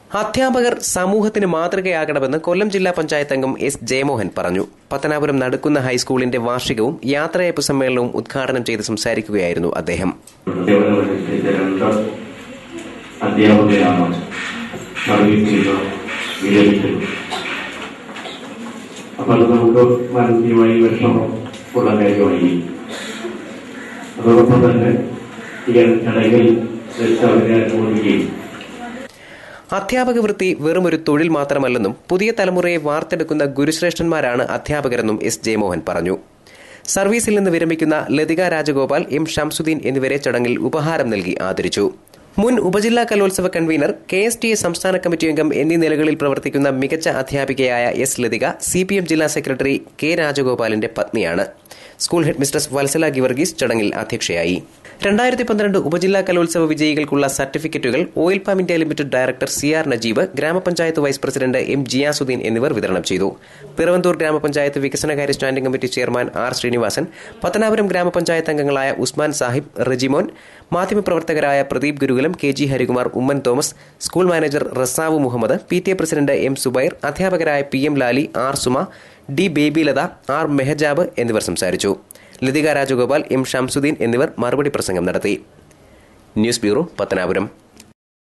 അധ്യാപകർ സമൂഹത്തിന് മാതൃകയാകണമെന്ന് കൊല്ലം ജില്ലാ പഞ്ചായത്ത് അംഗം എസ് ജയമോഹൻ പറഞ്ഞു പത്തനാപുരം നടുക്കുന്ന ഹൈസ്കൂളിന്റെ വാർഷികവും യാത്രയയപ്പ് സമ്മേളനവും ഉദ്ഘാടനം ചെയ്ത് സംസാരിക്കുകയായിരുന്നു അദ്ദേഹം സേവനമനുഷ്ഠിച്ച രണ്ട് അധ്യാപകരാണ് സർവീസിൽ വിരമിച്ചത് അപ്പൊ അത് നമുക്ക് മാനസികമായി വിഷമം ഉള്ള കാര്യമായി അതോടൊപ്പം തന്നെ ഈ ചടങ്ങിൽ വെച്ച് അവരെ അനുമോദിക്കുകയും അധ്യാപക വൃത്തി വെറുമൊരു തൊഴിൽ മാത്രമല്ലെന്നും പുതിയ തലമുറയെ വാർത്തെടുക്കുന്ന ഗുരുശ്രേഷ്ഠന്മാരാണ് അധ്യാപകരെന്നും എസ് ജയമോഹൻ പറഞ്ഞു സർവീസിൽ നിന്ന് വിരമിക്കുന്ന ലതിക രാജഗോപാൽ എം ഷംസുദ്ദീൻ എന്നിവരെ ചടങ്ങിൽ ഉപഹാരം നൽകി ആദരിച്ചു മുൻ ഉപജില്ലാ കലോത്സവ convener K S T A സംസ്ഥാന കമ്മിറ്റി അംഗം എന്നീ നിലകളിൽ പ്രവർത്തിക്കുന്ന മികച്ച അധ്യാപികയായ S Lathika C P M ജില്ലാ സെക്രട്ടറി കെ രാജഗോപാലിന്റെ പത്നിയാണ് school head mistress Valsala Geevarghese ചടങ്ങിൽ അധ്യക്ഷയായി രണ്ടായിരത്തി പന്ത്രണ്ട് ഉപജില്ലാ കലോത്സവ വിജയികൾക്കുള്ള സർട്ടിഫിക്കറ്റുകൾ oil palm India limited director C R Najeeb ഗ്രാമപഞ്ചായത്ത് വൈസ് പ്രസിഡന്റ് എം ജിയാസുദ്ദീൻ എന്നിവർ വിതരണം ചെയ്തു പിറവന്തൂർ ഗ്രാമപഞ്ചായത്ത് വികസനകാര്യ standing committee chairman R Sreenivasan Pathanapuram ഗ്രാമപഞ്ചായത്ത് അംഗങ്ങളായ ഉസ്മാൻ സാഹിബ് റെജിമോൻ മാധ്യമപ്രവർത്തകരായ Pradeep Gurukulam K G Harikumar Oommen Thomas school manager Rasavu Muhammad P T A president M Zubair അധ്യാപകരായ P M Lali R Suma D Babylatha R Mehajab എന്നിവർ സംസാരിച്ചു ലതിക രാജഗോപാൽ എം ഷംസുദ്ദീൻ എന്നിവർ മറുപടി പ്രസംഗം നടത്തി ന്യൂസ് ബ്യൂറോ പത്തനാപുരം